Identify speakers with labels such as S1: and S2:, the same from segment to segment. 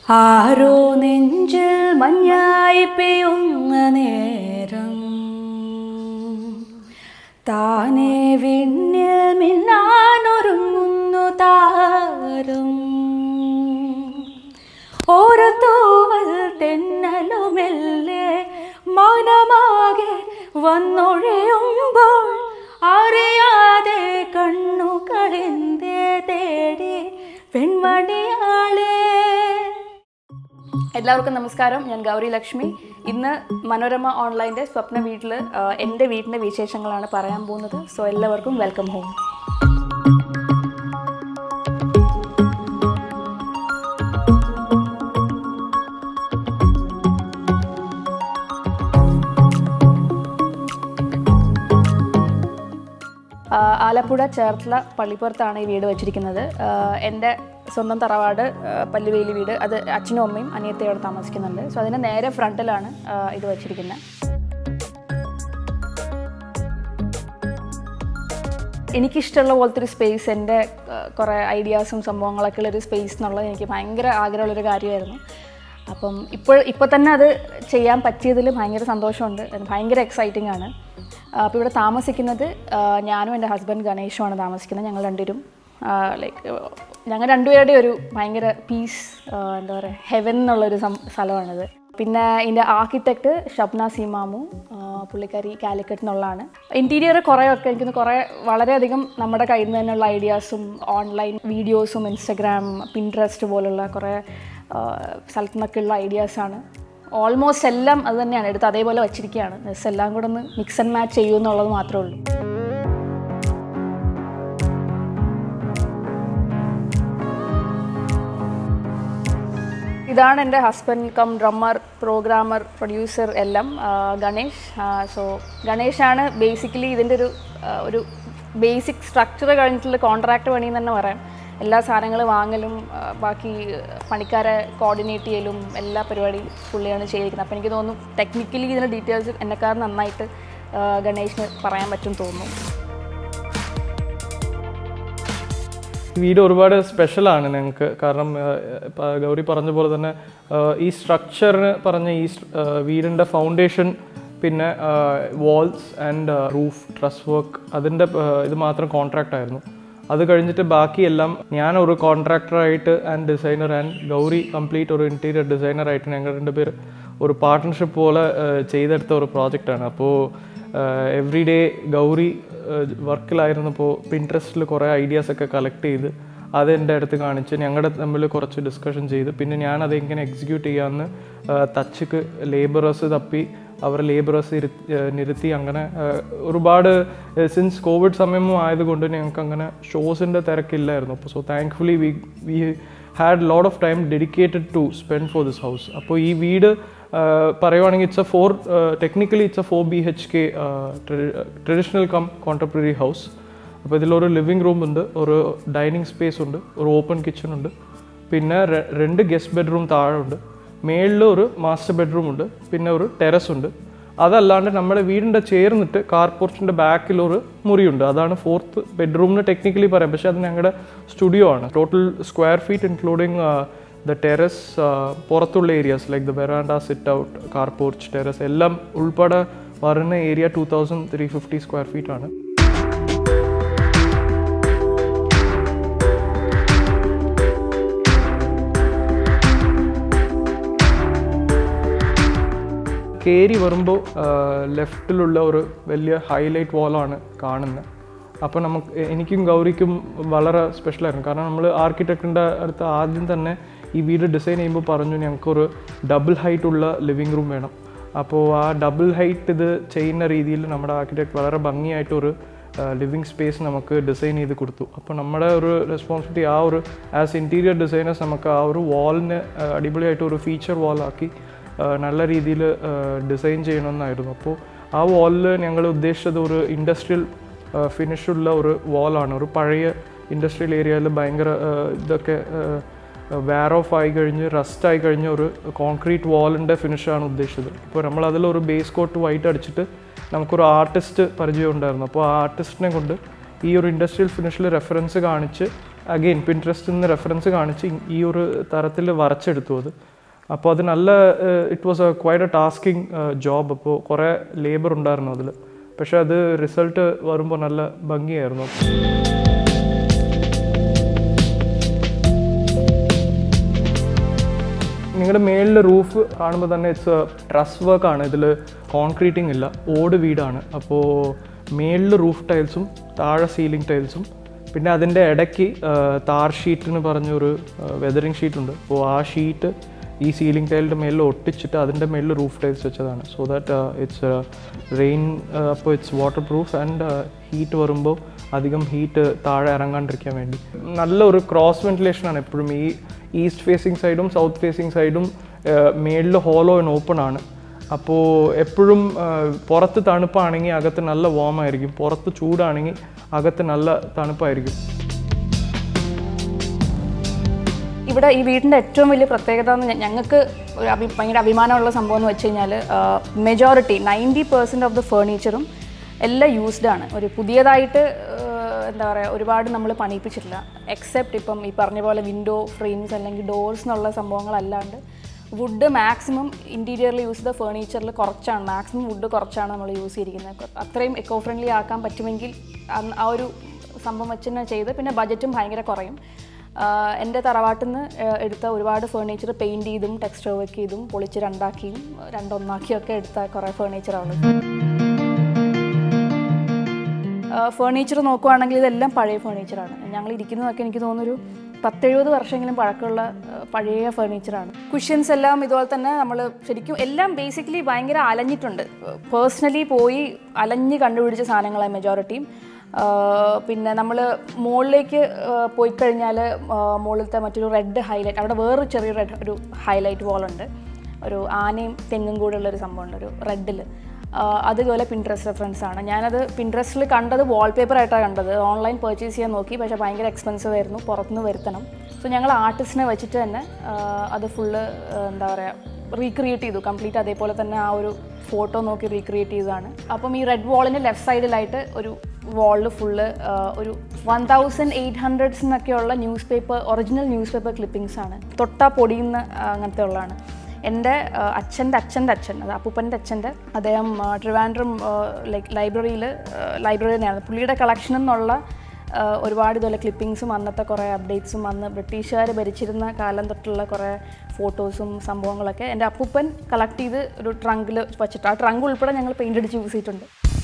S1: ആരോ നെഞ്ചിൽ മഞ്ഞായി പെയ്യുന്ന നേരം താനെ വിണ്ണിൽ മിന്നാനൊരുങ്ങുന്നു താരം ഒരു തൂവൽ തെന്നലുമെല്ലെ മൗനമാകെ വന്നൊഴിയുമ്പോൾ അറിയാതെ കണ്ണുകളെന്തേ തേടി പെൺമണിയാളെ എല്ലാവർക്കും നമസ്കാരം ഞാൻ ഗൗരി ലക്ഷ്മി ഇന്ന് മനോരമ ഓൺലൈൻ്റെ സ്വപ്ന വീട്ടിൽ എൻ്റെ വീടിൻ്റെ വിശേഷങ്ങളാണ് പറയാൻ പോകുന്നത് സോ എല്ലാവർക്കും വെൽക്കം ഹോം ആ, ആലപ്പുഴ ചേർത്തല പള്ളിപ്പുറത്താണ് ഈ വീട് വെച്ചിരിക്കുന്നത് ആ, എൻ്റെ സ്വന്തം തറവാട് ആ, പല്ലുവേലി വീട് അത് അച്ഛനും അമ്മയും അനിയത്തയോട് താമസിക്കുന്നുണ്ട് സോ അതിൻ്റെ നേരെ ഫ്രണ്ടിലാണ് ആ, ഇത് വെച്ചിരിക്കുന്നത് എനിക്കിഷ്ടമുള്ള പോലത്തെ ഒരു സ്പേസ് എൻ്റെ കുറേ ഐഡിയാസും സംഭവങ്ങളൊക്കെ ഉള്ളൊരു സ്പേസ് എന്നുള്ളത് എനിക്ക് ഭയങ്കര ആഗ്രഹമുള്ളൊരു കാര്യമായിരുന്നു അപ്പം ഇപ്പോൾ ഇപ്പോൾ തന്നെ അത് ചെയ്യാൻ പറ്റിയതിൽ ഭയങ്കര സന്തോഷമുണ്ട് അത് ഭയങ്കര എക്സൈറ്റിംഗ് ആണ് അപ്പോൾ ഇവിടെ താമസിക്കുന്നത് ആ, ഞാനും എൻ്റെ ഹസ്ബൻഡ് ഗണേഷുമാണ് താമസിക്കുന്നത് ഞങ്ങൾ രണ്ടുപേരും ലൈക്ക് ഞങ്ങൾ രണ്ടുപേരുടെ ഒരു ഭയങ്കര പീസ് എന്താ പറയുക ഹെവൻ എന്നുള്ളൊരു സം സ്ഥലമാണിത് പിന്നെ ഇതിൻ്റെ ആർക്കിടെക്റ്റ് ഷബ്ന സീമാമു ആ, പുള്ളിക്കാരി കാലിക്കറ്റ് എന്നുള്ളതാണ് ഇൻറ്റീരിയർ കുറേയൊക്കെ എനിക്കൊന്ന് കുറേ വളരെയധികം നമ്മുടെ കയ്യിൽ നിന്ന് തന്നെയുള്ള ഐഡിയാസും ഓൺലൈൻ വീഡിയോസും ഇൻസ്റ്റഗ്രാം പിൻട്രസ്റ്റ് പോലുള്ള കുറേ ആ, സ്ഥലത്തു നിന്നൊക്കെയുള്ള ഐഡിയാസാണ് ഓൾമോസ്റ്റ് എല്ലാം അത് തന്നെയാണ് എടുത്ത് അതേപോലെ വെച്ചിരിക്കുകയാണ് ജസ്റ്റ് എല്ലാം കൂടെ ഒന്ന് മിക്സ് ആൻഡ് മാച്ച് ചെയ്യൂ എന്നുള്ളത് മാത്രമേ ഉള്ളൂ ഇതാണ് എൻ്റെ husband cum drummer programmer producer എല്ലാം ആ, ഗണേഷ് സോ ഗണേഷാണ് ബേസിക്കലി ഇതിൻ്റെ ഒരു ആ, ഒരു ബേസിക് സ്ട്രക്ചർ കഴിഞ്ഞിട്ടുള്ള കോൺട്രാക്ട് പണിയെന്ന് തന്നെ പറയാം എല്ലാ സാധനങ്ങളും വാങ്ങലും ആ, ബാക്കി പണിക്കാരെ കോർഡിനേറ്റ് ചെയ്യലും എല്ലാ പരിപാടിയും പുള്ളിയാണ് ചെയ്തിരിക്കുന്നത് അപ്പോൾ എനിക്ക് തോന്നുന്നു ടെക്നിക്കലി ഇതിൻ്റെ ഡീറ്റെയിൽസ് എന്നെക്കാൾ നന്നായിട്ട് ആ, ഗണേഷിന് പറയാൻ പറ്റും തോന്നുന്നു
S2: ഈ വീട് ഒരുപാട് സ്പെഷ്യലാണ് ഞങ്ങൾക്ക് കാരണം ആ, ഇപ്പ ഗൗരി പറഞ്ഞ പോലെ തന്നെ ആ, ഈ സ്ട്രക്ചറിന് പറഞ്ഞ ഈ സ്- ആ, വീടിൻ്റെ ഫൗണ്ടേഷൻ പിന്നെ walls and roof truss work അതിൻ്റെ ആ, ഇത് മാത്രം കോൺട്രാക്റ്റ് ആയിരുന്നു അത് കഴിഞ്ഞിട്ട് ബാക്കിയെല്ലാം ഞാൻ ഒരു കോൺട്രാക്ടറായിട്ട് and designer and Gauri complete ഒരു ഇൻറ്റീരിയർ ഡിസൈനറായിട്ട് ഞങ്ങൾ രണ്ടുപേർ ഒരു പാർട്ട്ണർഷിപ്പ് പോലെ ആ, ചെയ്തെടുത്ത ഒരു പ്രോജക്റ്റാണ് അപ്പോൾ എവറി ഡേ ഗൗരി വർക്കിലായിരുന്നപ്പോൾ പിൻട്രസ്റ്റിൽ കുറേ ഐഡിയാസ് ഒക്കെ കളക്ട് ചെയ്ത് അത് എൻ്റെ അടുത്ത് കാണിച്ച് ഞങ്ങളുടെ തമ്മിൽ കുറച്ച് ഡിസ്കഷൻ ചെയ്ത് പിന്നെ ഞാൻ അത് എങ്ങനെ എക്സിക്യൂട്ട് ചെയ്യാമെന്ന് തച്ചിക്ക് ലേബറേഴ്സ് തപ്പി അവരെ ലേബറേഴ്സ് നിരുത്തി അങ്ങനെ ആ, ഒരുപാട് സിൻസ് കോവിഡ് സമയവും ആയതുകൊണ്ട് ഞങ്ങൾക്ക് അങ്ങനെ ഷോസിൻ്റെ തിരക്കില്ലായിരുന്നു അപ്പോൾ so thankfully we we had lot of time dedicated to spend for this house അപ്പോൾ ഈ വീട് പറയുവാണെങ്കിൽ it's a four technically it's a four B H K traditional cum contemporary house അപ്പോൾ ഇതിലൊരു ലിവിങ് റൂം ഉണ്ട് ഒരു ഡൈനിങ് സ്പേസ് ഉണ്ട് ഒരു ഓപ്പൺ കിച്ചൺ ഉണ്ട് പിന്നെ ര- രണ്ട് ഗസ്റ്റ് ബെഡ്റൂം താഴെ ഉണ്ട് മേളിൽ ഒരു മാസ്റ്റർ ബെഡ്റൂം ഉണ്ട് പിന്നെ ഒരു ടെറസ് ഉണ്ട് അതല്ലാണ്ട് നമ്മുടെ വീടിൻ്റെ ചേർന്നിട്ട് കാർ പോർച്ചിൻ്റെ ബാക്കിൽ ഒരു മുറിയുണ്ട് അതാണ് ഫോർത്ത് ബെഡ്റൂമിന് ടെക്നിക്കലി പറയാം പക്ഷേ അത് ഞങ്ങളുടെ സ്റ്റുഡിയോ ആണ് total square feet including the terrace പുറത്തുള്ള areas like the veranda sit out car porch terrace എല്ലാം ഉൾപ്പെടെ വരുന്ന area two thousand three fifty square feet ആണ് കയറി വരുമ്പോൾ ലെഫ്റ്റിലുള്ള ഒരു വലിയ ഹൈലൈറ്റ് വാളാണ് കാണുന്നത് അപ്പോൾ നമുക്ക് എനിക്കും ഗൗരിക്കും വളരെ സ്പെഷ്യലായിരുന്നു കാരണം നമ്മൾ ആർക്കിടെക്റ്റിൻ്റെ അടുത്ത് ആദ്യം തന്നെ ഈ വീട് ഡിസൈൻ ചെയ്യുമ്പോൾ പറഞ്ഞു ഞങ്ങൾക്കൊരു ഡബിൾ ഹൈറ്റ് ഉള്ള ലിവിങ് റൂം വേണം അപ്പോൾ ആ ഡബിൾ ഹൈറ്റ് ഇത് ചെയ്യുന്ന രീതിയിൽ നമ്മുടെ ആർക്കിടെക്ട് വളരെ ഭംഗിയായിട്ടൊരു ലിവിങ് സ്പേസ് നമുക്ക് ഡിസൈൻ ചെയ്ത് കൊടുത്തു അപ്പോൾ നമ്മുടെ ഒരു റെസ്പോൺസിബിലിറ്റി ആ ഒരു ആസ് ഇൻറ്റീരിയർ ഡിസൈനേഴ്സ് നമുക്ക് ആ ഒരു വാളിന് അടിപൊളിയായിട്ട് ഒരു ഫീച്ചർ വാളാക്കി നല്ല രീതിയിൽ ഡിസൈൻ ചെയ്യണമെന്നായിരുന്നു അപ്പോൾ ആ വാളിൽ ഞങ്ങൾ ഉദ്ദേശിച്ചത് ഒരു ഇൻഡസ്ട്രിയൽ ഫിനിഷുള്ള ഒരു വാളാണ് ഒരു പഴയ ഇൻഡസ്ട്രിയൽ ഏരിയയിൽ ഭയങ്കര ആ, ഇതൊക്കെ വെയർ ഓഫ് ആയി കഴിഞ്ഞ് റസ്റ്റ് ആയി കഴിഞ്ഞ ഒരു കോൺക്രീറ്റ് വാളിൻ്റെ ഫിനിഷാണ് ഉദ്ദേശിച്ചത് ഇപ്പോൾ നമ്മൾ അതിലൊരു ബേസ് കോട്ട് വൈറ്റ് അടിച്ചിട്ട് നമുക്കൊരു ആർട്ടിസ്റ്റ് പരിചയം ഉണ്ടായിരുന്നു അപ്പോൾ ആ ആർട്ടിസ്റ്റിനെ കൊണ്ട് ഈ ഒരു ഇൻഡസ്ട്രിയൽ ഫിനിഷിൽ റെഫറൻസ് കാണിച്ച് അഗെയിൻ പിൻട്രസ്റ്റിൽ നിന്ന് റെഫറൻസ് കാണിച്ച് ഈ ഒരു തരത്തിൽ വരച്ചെടുത്തു അത് അപ്പോൾ അത് നല്ല it was a quite a tasking job അപ്പോൾ കുറേ ലേബർ ഉണ്ടായിരുന്നു അതിൽ പക്ഷേ അത് റിസൾട്ട് വരുമ്പോൾ നല്ല ഭംഗിയായിരുന്നു നിങ്ങളുടെ മേളിൽ റൂഫ് കാണുമ്പോൾ തന്നെ ഇറ്റ്സ് ട്രസ് വർക്കാണ് ഇതിൽ കോൺക്രീറ്റിംഗ് ഇല്ല ഓട് വീടാണ് അപ്പോൾ മേളിൽ റൂഫ് ടൈൽസും താഴെ സീലിംഗ് ടൈൽസും പിന്നെ അതിൻ്റെ ഇടയ്ക്ക് താർ ഷീറ്റ് എന്ന് പറഞ്ഞൊരു വെതറിങ് ഷീറ്റ് ഉണ്ട് അപ്പോൾ ആ ഷീറ്റ് ഈ സീലിംഗ് ടൈലിൻ്റെ മേളിൽ ഒട്ടിച്ചിട്ട് അതിൻ്റെ മേളിൽ റൂഫ് ടൈൽസ് വെച്ചതാണ് സോ ദാറ്റ് ഇറ്റ്സ് റെയിൻ അപ്പോൾ it's waterproof and heat വരുമ്പോൾ അധികം ഹീറ്റ് താഴെ ഇറങ്ങാണ്ടിരിക്കാൻ വേണ്ടി നല്ല ഒരു ക്രോസ് വെന്റിലേഷനാണ് എപ്പോഴും ഈ ഈസ്റ്റ് ഫേസിങ് സൈഡും സൗത്ത് ഫേസിങ് സൈഡും മേളിൽ ഹോളോ ആൻഡ് ഓപ്പൺ ആണ് അപ്പോൾ എപ്പോഴും പുറത്ത് തണുപ്പാണെങ്കിൽ അകത്ത് നല്ല വാം ആയിരിക്കും പുറത്ത് ചൂടാണെങ്കിൽ അകത്ത് നല്ല തണുപ്പായിരിക്കും
S1: ഇവിടെ ഈ വീടിൻ്റെ ഏറ്റവും വലിയ പ്രത്യേകത എന്ന് ഞ- ഞങ്ങൾക്ക് ഒരു അഭി ഭയങ്കര അഭിമാനമുള്ള സംഭവം എന്ന് വെച്ച് കഴിഞ്ഞാൽ majority ninety percent of the ഫേർണിച്ചറും എല്ലാം യൂസ്ഡ് ആണ് ഒരു പുതിയതായിട്ട് ആഹ് എന്താ പറയുക ഒരുപാട് നമ്മൾ പണിയിപ്പിച്ചിട്ടില്ല എക്സെപ്റ്റ് ഇപ്പം ഈ പറഞ്ഞ പോലെ വിൻഡോ ഫ്രെയിംസ് അല്ലെങ്കിൽ ഡോർസ് എന്നുള്ള സംഭവങ്ങളല്ലാണ്ട് വുഡ് മാക്സിമം ഇൻറ്റീരിയറിൽ യൂസ് ചെയ്ത ഫേർണിച്ചറിൽ കുറച്ചാണ് മാക്സിമം വുഡ് കുറച്ചാണ് നമ്മൾ യൂസ് ചെയ്തിരിക്കുന്നത് അത്രയും എക്കോ ഫ്രണ്ട്ലി ആക്കാൻ പറ്റുമെങ്കിൽ അന്ന് ആ ഒരു സംഭവം വെച്ച് തന്നെ ചെയ്ത് പിന്നെ ബജറ്റും ഭയങ്കര കുറയും ആഹ് എൻ്റെ തറവാട്ടിൽ നിന്ന് എടുത്ത ഒരുപാട് ഫേർണിച്ചർ പെയിൻറ് ചെയ്തും ടെക്സ്റ്റർ വർക്ക് ചെയ്തും പൊളിച്ച് രണ്ടാക്കിയും രണ്ടൊന്നാക്കിയും ഒക്കെ എടുത്ത കുറേ ഫേർണിച്ചറാണ് ഫേർണിച്ചർ നോക്കുവാണെങ്കിൽ ഇതെല്ലാം പഴയ ഫേർണിച്ചറാണ് ഞങ്ങൾ ഇരിക്കുന്നതൊക്കെ എനിക്ക് തോന്നുന്നൊരു പത്തെഴുപത് വർഷമെങ്കിലും പഴക്കമുള്ള ആ, പഴയ ഫേർണിച്ചറാണ് കുഷ്യൻസ് എല്ലാം ഇതുപോലെ തന്നെ നമ്മൾ ശരിക്കും എല്ലാം ബേസിക്കലി ഭയങ്കര അലഞ്ഞിട്ടുണ്ട് പേഴ്സണലി പോയി അലഞ്ഞ് കണ്ടുപിടിച്ച സാധനങ്ങളാണ് മെജോറിറ്റിയും പിന്നെ നമ്മൾ മുകളിലേക്ക് പോയി കഴിഞ്ഞാൽ മുകളിലത്തെ മറ്റൊരു റെഡ് ഹൈലൈറ്റ് അവിടെ വേറൊരു ചെറിയ റെഡ് ഒരു ഹൈലൈറ്റ് വോളുണ്ട് ഒരു ആനയും തെങ്ങും കൂടെ ഉള്ളൊരു സംഭവമുണ്ട് ഒരു റെഡിൽ അതുപോലെ പിൻട്രസ്റ്റ് റെഫറൻസ് ആണ് ഞാനത് പിൻട്രസ്റ്റിൽ കണ്ടത് വാൾപേപ്പർ ആയിട്ടാണ് കണ്ടത് ഓൺലൈൻ പർച്ചേസ് ചെയ്യാൻ നോക്കി പക്ഷേ ഭയങ്കര എക്സ്പെൻസീവ് ആയിരുന്നു പുറത്തുനിന്ന് വരുത്തണം സോ ഞങ്ങൾ ആർട്ടിസ്റ്റിനെ വെച്ചിട്ട് തന്നെ ആ, അത് ഫുള്ള് എന്താ പറയുക റീക്രിയേറ്റ് ചെയ്തു കംപ്ലീറ്റ് അതേപോലെ തന്നെ ആ ഒരു ഫോട്ടോ നോക്കി റീക്രിയേറ്റ് ചെയ്തതാണ് അപ്പം ഈ റെഡ് വാളിൻ്റെ ലെഫ്റ്റ് സൈഡിലായിട്ട് ഒരു വാളിൽ ഫുള്ള് ഒരു വൺ തൗസൻഡ് എയ്റ്റ് ഹൺഡ്രഡ്സ് എന്നൊക്കെയുള്ള newspaper original newspaper clippings ആണ് തൊട്ടാ പൊടിയുന്ന ആ, അങ്ങനത്തെ ഉള്ളതാണ് എൻ്റെ അച്ഛൻ്റെ അച്ഛൻ്റെ അച്ഛൻ അത് അപ്പൂപ്പൻ്റെ അച്ഛൻ്റെ അദ്ദേഹം ആ, ട്രിവാൻഡ്രം ലൈക്ക് ലൈബ്രറിയിൽ ലൈബ്രറി തന്നെയാണ് പുള്ളിയുടെ കളക്ഷനിൽ നിന്നുള്ള ആ, ഒരുപാട് ഇതുപോലെ ക്ലിപ്പിങ്സും അന്നത്തെ കുറേ അപ്ഡേറ്റ്സും അന്ന് ബ്രിട്ടീഷുകാർ ഭരിച്ചിരുന്ന കാലം തൊട്ടുള്ള കുറേ ഫോട്ടോസും സംഭവങ്ങളൊക്കെ എൻ്റെ അപ്പൂപ്പൻ കളക്ട് ചെയ്ത് ഒരു ട്രങ്കിൽ വെച്ചിട്ട് ആ ട്രങ്ക് ഉൾപ്പെടെ ഞങ്ങൾ പെയിൻ്റ് അടിച്ച് യൂസ് ചെയ്തിട്ടുണ്ട്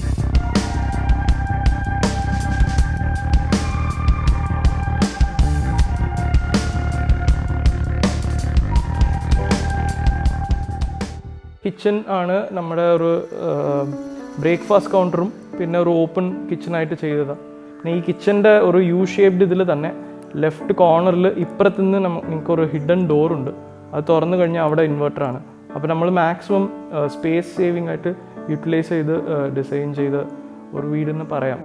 S2: കിച്ചൺ ആണ് നമ്മുടെ ഒരു ബ്രേക്ക്ഫാസ്റ്റ് കൗണ്ടറും പിന്നെ ഒരു ഓപ്പൺ കിച്ചണായിട്ട് ചെയ്തതാണ് പിന്നെ ഈ കിച്ചൻ്റെ ഒരു യു ഷേപ്ഡ് ഇതിൽ തന്നെ ലെഫ്റ്റ് കോർണറിൽ ഇപ്പുറത്തുനിന്ന് നമുക്ക് നിങ്ങൾക്കൊരു ഹിഡൻ ഡോറുണ്ട് അത് തുറന്നു കഴിഞ്ഞാൽ അവിടെ ഇൻവെർട്ടറാണ് അപ്പോൾ നമ്മൾ മാക്സിമം സ്പേസ് സേവിംഗ് ആയിട്ട് യൂട്ടിലൈസ് ചെയ്ത് ഡിസൈൻ ചെയ്ത ഒരു വീടെന്ന് പറയാം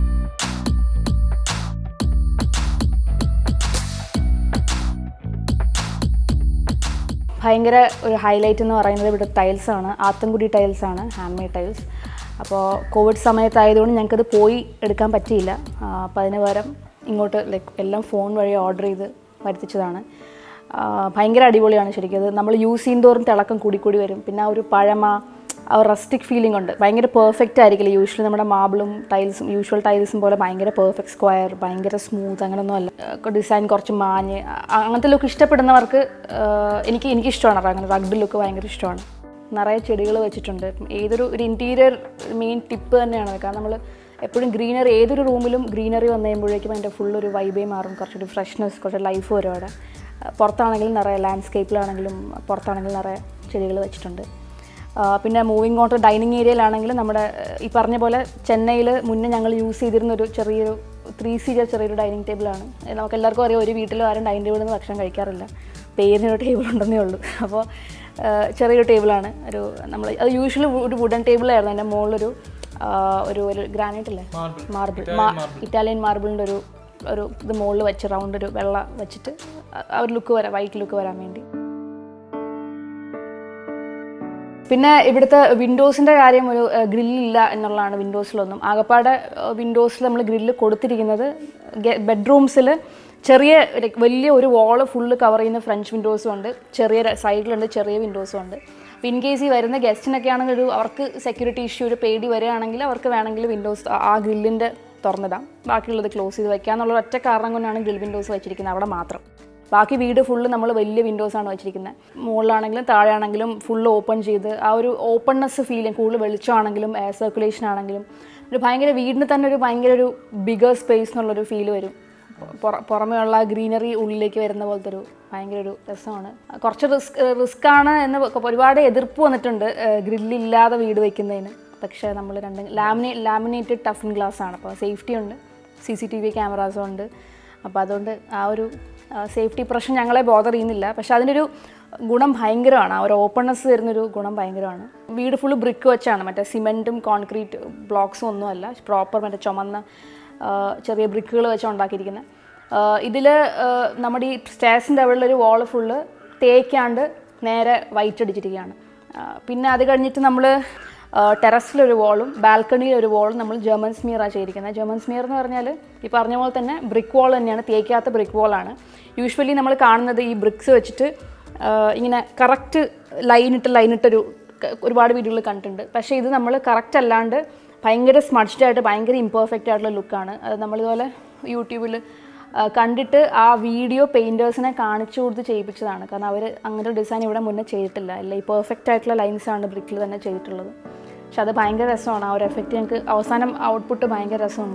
S1: ഭയങ്കര ഒരു ഹൈലൈറ്റ് എന്ന് പറയുന്നത് ഇവിടെ ടൈൽസ് ആണ് ആത്തൻകുടി ടൈൽസ് ആണ് ഹാൻഡ് മെയ്ഡ് ടൈൽസ് അപ്പോൾ കോവിഡ് സമയത്തായതുകൊണ്ട് ഞങ്ങൾക്കത് പോയി എടുക്കാൻ പറ്റിയില്ല ആ, അപ്പോൾ അതിന് പകരം ഇങ്ങോട്ട് ലൈക്ക് എല്ലാം ഫോൺ വഴി ഓർഡർ ചെയ്ത് വരുത്തിച്ചതാണ് ആ, ഭയങ്കര അടിപൊളിയാണ് ശരിക്കും അത് നമ്മൾ യൂസ് ചെയ്യുന്നതോറും തിളക്കം കൂടി കൂടി വരും പിന്നെ ആ ഒരു പഴമ ആ ഒരു റസ്റ്റിക് ഫീലിംഗ് ഉണ്ട് ഭയങ്കര പെർഫെക്റ്റ് ആയിരിക്കില്ല യൂഷ്വലി നമ്മുടെ മാബിളും ടൈൽസും യൂഷ്വൽ ടൈൽസും പോലെ ഭയങ്കര പെർഫെക്റ്റ് സ്ക്വയർ ഭയങ്കര സ്മൂത്ത് അങ്ങനെയൊന്നും അല്ല ഡിസൈൻ കുറച്ച് മാഞ്ഞ് അ- അങ്ങനത്തെ ലുക്ക് ഇഷ്ടപ്പെടുന്നവർക്ക് ആ, എനിക്ക് എനിക്കിഷ്ടമാണ് അങ്ങനെ റഗ്ഡ് ലുക്ക് ഭയങ്കര ഇഷ്ടമാണ് നിറയെ ചെടികൾ വെച്ചിട്ടുണ്ട് ഇപ്പം ഏതൊരു ഒരു ഇൻറ്റീരിയർ മെയിൻ ടിപ്പ് തന്നെയാണ് അത്. കാരണം നമ്മൾ എപ്പോഴും ഗ്രീനറി ഏതൊരു റൂമിലും ഗ്രീനറി വന്നു കഴിയുമ്പോഴേക്കും അതിൻ്റെ ഫുൾ ഒരു വൈബേ മാറും കുറച്ചൊരു ഫ്രഷ്നെസ് കുറച്ച് ലൈഫ് വരും അവിടെ ആ, പുറത്താണെങ്കിലും നിറയെ ലാൻഡ്സ്കേപ്പിലാണെങ്കിലും പുറത്താണെങ്കിലും നിറയെ ചെടികൾ വെച്ചിട്ടുണ്ട് ആ, പിന്നെ മൂവിങ് ഓൺ ടു ഡൈനിങ് ഏരിയയിലാണെങ്കിലും നമ്മുടെ ആ, ഈ പറഞ്ഞ പോലെ ചെന്നൈയിൽ മുന്നേ ഞങ്ങൾ യൂസ് ചെയ്തിരുന്ന ഒരു ചെറിയൊരു ത്രീ സീറ്റർ ചെറിയൊരു ഡൈനിങ് ടേബിളാണ് നമുക്ക് എല്ലാവർക്കും അറിയാം ഒരു വീട്ടിലും ആരും ഡൈനിങ് ടേബിളിൽ നിന്ന് ഭക്ഷണം കഴിക്കാറില്ല പേരിനൊരു ടേബിൾ ഉണ്ടെന്നേ ഉള്ളൂ അപ്പോൾ ആ, ചെറിയൊരു ടേബിളാണ് ഒരു നമ്മൾ അത് യൂഷ്വലി ഒരു വുഡൻ ടേബിളായിരുന്നു അതിൻ്റെ മുകളിലൊരു ആ, ഒരു ഒരു ഗ്രാനൈറ്റ് അല്ലേ മാർബിൾ ഇറ്റാലിയൻ മാർബിളിൻ്റെ ഒരു ഒരു ഇത് മുകളിൽ വെച്ച് റൗണ്ട് ഒരു വെള്ള വെച്ചിട്ട് ആ- ആ ഒരു ലുക്ക് വരാം വൈറ്റ് ലുക്ക് വരാൻ വേണ്ടി പിന്നെ ഇവിടുത്തെ വിൻഡോസിൻ്റെ കാര്യം ഒരു ഗ്രില്ലില്ല എന്നുള്ളതാണ് വിൻഡോസിലൊന്നും ആകപ്പാടെ വിൻഡോസിൽ നമ്മൾ ഗ്രില്ല് കൊടുത്തിരിക്കുന്നത് ബെഡ്റൂംസിൽ ചെറിയ like വലിയ ഒരു വാള് ഫുള്ള് കവർ ചെയ്യുന്ന ഫ്രഞ്ച് വിൻഡോസും ഉണ്ട് ചെറിയ സൈഡിലുണ്ട് ചെറിയ വിൻഡോസും ഉണ്ട് അപ്പോൾ ഇൻ കേസ് ഈ വരുന്ന ഗസ്റ്റിനൊക്കെ ആണെങ്കിൽ ഒരു അവർക്ക് സെക്യൂരിറ്റി ഇഷ്യൂ ഒരു പേടി വരികയാണെങ്കിൽ അവർക്ക് വേണമെങ്കിൽ വിൻഡോസ് ആ ഗ്രില്ലിൻ്റെ തുറന്നിടാം ബാക്കിയുള്ളത് ക്ലോസ് ചെയ്ത് വെക്കുക എന്നുള്ള ഒറ്റ കാരണം കൊണ്ടാണ് ഗ്രിൽ വിൻഡോസ് വെച്ചിരിക്കുന്നത് അവിടെ മാത്രം ബാക്കി വീട് ഫുള്ള് നമ്മൾ വലിയ വിൻഡോസാണ് വെച്ചിരിക്കുന്നത് മുകളിലാണെങ്കിലും താഴെയാണെങ്കിലും ഫുള്ള് ഓപ്പൺ ചെയ്ത് ആ ഒരു ഓപ്പൺനെസ് ഫീൽ ചെയ്യും കൂടുതൽ വെളിച്ചമാണെങ്കിലും എയർ സർക്കുലേഷൻ ആണെങ്കിലും ഒരു ഭയങ്കര വീടിന് തന്നെ ഒരു ഭയങ്കര ഒരു ബിഗർ സ്പേസ് എന്നുള്ളൊരു ഫീൽ വരും പുറ പുറമേ ഉള്ള ഗ്രീനറി ഉള്ളിലേക്ക് വരുന്ന പോലത്തെ ഒരു ഭയങ്കര ഒരു രസമാണ് കുറച്ച് റിസ്ക് റിസ്ക് ആണ് എന്ന് ഒരുപാട് എതിർപ്പ് വന്നിട്ടുണ്ട് ഗ്രില്ലില്ലാതെ വീട് വെക്കുന്നതിന് പക്ഷേ നമ്മൾ രണ്ട് ലാമിനേ ലാമിനേറ്റഡ് ടഫൻ ഗ്ലാസ് ആണ് അപ്പോൾ സേഫ്റ്റി ഉണ്ട് സി സി ടി വി ക്യാമറാസും ഉണ്ട് അപ്പോൾ അതുകൊണ്ട് ആ ഒരു സേഫ്റ്റി പ്രശ്നം ഞങ്ങളെ ബോധർ ചെയ്യുന്നില്ല പക്ഷേ അതിനൊരു ഗുണം ഭയങ്കരമാണ് ആ ഒരു ഓപ്പൺനെസ് തരുന്നൊരു ഗുണം ഭയങ്കരമാണ് വീട് ഫുള്ള് ബ്രിക്ക് വെച്ചാണ് മറ്റേ സിമെൻറ്റും കോൺക്രീറ്റ് ബ്ലോക്സും ഒന്നുമല്ല പ്രോപ്പർ മറ്റേ ചുമന്ന ആ, ചെറിയ ബ്രിക്കുകൾ വെച്ച് ഉണ്ടാക്കിയിരിക്കുന്നത് ഇതിൽ നമ്മുടെ ഈ സ്റ്റേസിൻ്റെ അവിടെയുള്ളൊരു വാള് ഫുള്ള് തേക്കാണ്ട് നേരെ വൈറ്റ് അടിച്ചിരിക്കുകയാണ് ആ, പിന്നെ അത് കഴിഞ്ഞിട്ട് നമ്മൾ ടെറസിലൊരു വാളും ബാൽക്കണിയിൽ ഒരു വാളും നമ്മൾ ജർമ്മൻ സ്മിയറാണ് ചെയ്തിരിക്കുന്നത് ജർമ്മൻ സ്മിയർ എന്ന് പറഞ്ഞാൽ ഈ പറഞ്ഞ പോലെ തന്നെ ബ്രിക്ക് വാൾ തന്നെയാണ് തേക്കാത്ത ബ്രിക്ക് വാളാണ് യൂഷ്വലി നമ്മൾ കാണുന്നത് ഈ ബ്രിക്സ് വെച്ചിട്ട് ആ, ഇങ്ങനെ കറക്റ്റ് ലൈനിട്ട് ലൈനിട്ടൊരു ക- ഒരുപാട് വീടുകൾ കണ്ടിട്ടുണ്ട് പക്ഷേ ഇത് നമ്മൾ കറക്റ്റ് അല്ലാണ്ട് ഭയങ്കര സ്മഡ്ജ്ഡ് ആയിട്ട് ഭയങ്കര ഇംപെർഫെക്റ്റ് ആയിട്ടുള്ള ലുക്കാണ് അത് നമ്മളിതുപോലെ യൂട്യൂബിൽ കണ്ടിട്ട് ആ വീഡിയോ പെയിൻറ്റേഴ്സിനെ കാണിച്ചു കൊടുത്ത് ചെയ്യിപ്പിച്ചതാണ് കാരണം അവർ അങ്ങനെ ഒരു ഡിസൈൻ ഇവിടെ മുന്നേ ചെയ്തിട്ടില്ല അല്ല ഈ പെർഫെക്റ്റ് ആയിട്ടുള്ള ലൈൻസാണ് ബ്രിക്കിൽ തന്നെ ചെയ്തിട്ടുള്ളത് പക്ഷെ അത് ഭയങ്കര രസമാണ് ആ ഒരു എഫക്റ്റ് ഞങ്ങൾക്ക് അവസാനം ഔട്ട്പുട്ട് ഭയങ്കര രസമുണ്ട്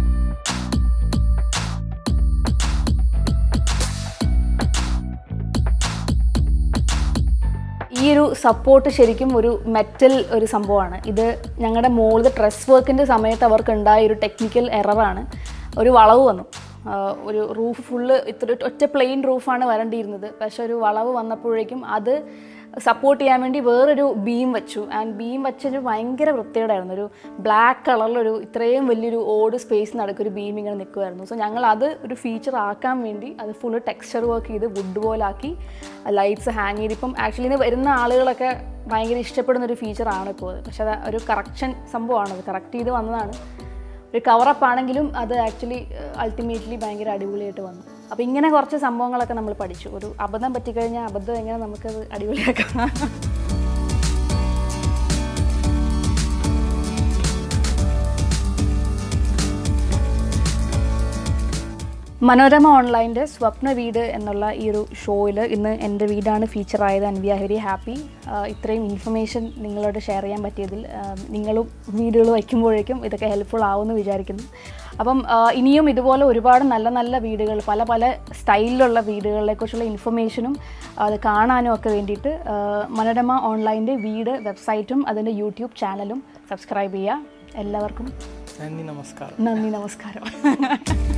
S1: ഈ ഒരു സപ്പോർട്ട് ശരിക്കും ഒരു മെറ്റൽ ഒരു സംഭവമാണ് ഇത് ഞങ്ങളുടെ മോളിൽ ഡ്രസ് വർക്കിൻ്റെ സമയത്ത് അവർക്ക് ഉണ്ടായ ഒരു ടെക്നിക്കൽ എററാണ് ഒരു വളവ് വന്നു ആ, ഒരു റൂഫ് ഫുള്ള് ഇത്ര ഒറ്റ പ്ലെയിൻ റൂഫാണ് വരേണ്ടിയിരുന്നത് പക്ഷെ ഒരു വളവ് വന്നപ്പോഴേക്കും അത് സപ്പോർട്ട് ചെയ്യാൻ വേണ്ടി വേറൊരു ബീം വെച്ചു ആൻഡ് ബീം വെച്ചൊരു ഭയങ്കര വൃത്തികേടായിരുന്നു ഒരു ബ്ലാക്ക് കളറിലൊരു ഇത്രയും വലിയൊരു ഓട് സ്പേസ് നടക്കുക ഒരു ബീം ഇങ്ങനെ നിൽക്കുമായിരുന്നു സോ ഞങ്ങൾ അത് ഒരു ഫീച്ചർ ആക്കാൻ വേണ്ടി അത് ഫുള്ള് ടെക്സ്ചർ വർക്ക് ചെയ്ത് വുഡ് പോലാക്കി ലൈറ്റ്സ് ഹാങ് ചെയ്ത് ഇപ്പം ആക്ച്വലി ഇത് വരുന്ന ആളുകളൊക്കെ ഭയങ്കര ഇഷ്ടപ്പെടുന്ന ഒരു ഫീച്ചറാണ് ഇപ്പോൾ അത് പക്ഷേ അത് ഒരു കറക്ഷൻ സംഭവമാണ് അത് കറക്റ്റ് ചെയ്ത് വന്നതാണ് ഒരു കവറപ്പ് ആണെങ്കിലും അത് ആക്ച്വലി അൾട്ടിമേറ്റ്ലി ഭയങ്കര അടിപൊളിയായിട്ട് വന്നു അപ്പോൾ ഇങ്ങനെ കുറച്ച് സംഭവങ്ങളൊക്കെ നമ്മൾ പഠിച്ചു ഒരു അബദ്ധം പറ്റിക്കഴിഞ്ഞാൽ അബദ്ധം എങ്ങനെ നമുക്കത് അടിപൊളിയാക്കാം മനോരമ ഓൺലൈൻ്റെ സ്വപ്ന വീട് എന്നുള്ള ഈ ഒരു ഷോയിൽ ഇന്ന് എൻ്റെ വീടാണ് ഫീച്ചർ ആയത് and we are very happy ഇത്രയും ഇൻഫർമേഷൻ നിങ്ങളോട് ഷെയർ ചെയ്യാൻ പറ്റിയതിൽ ആ, നിങ്ങളും വീടുകൾ വയ്ക്കുമ്പോഴേക്കും ഇതൊക്കെ ഹെൽപ്ഫുൾ ആവുമെന്ന് വിചാരിക്കുന്നു അപ്പം ആ, ഇനിയും ഇതുപോലെ ഒരുപാട് നല്ല നല്ല വീടുകൾ പല പല സ്റ്റൈലിലുള്ള വീടുകളെക്കുറിച്ചുള്ള ഇൻഫർമേഷനും അത് കാണാനും ഒക്കെ വേണ്ടിയിട്ട് ആ, മനോരമ ഓൺലൈൻ്റെ വീട് വെബ്സൈറ്റും അതിൻ്റെ യൂട്യൂബ് ചാനലും സബ്സ്ക്രൈബ് ചെയ്യുക എല്ലാവർക്കും
S2: നന്ദി നമസ്കാരം
S1: നന്ദി നമസ്കാരം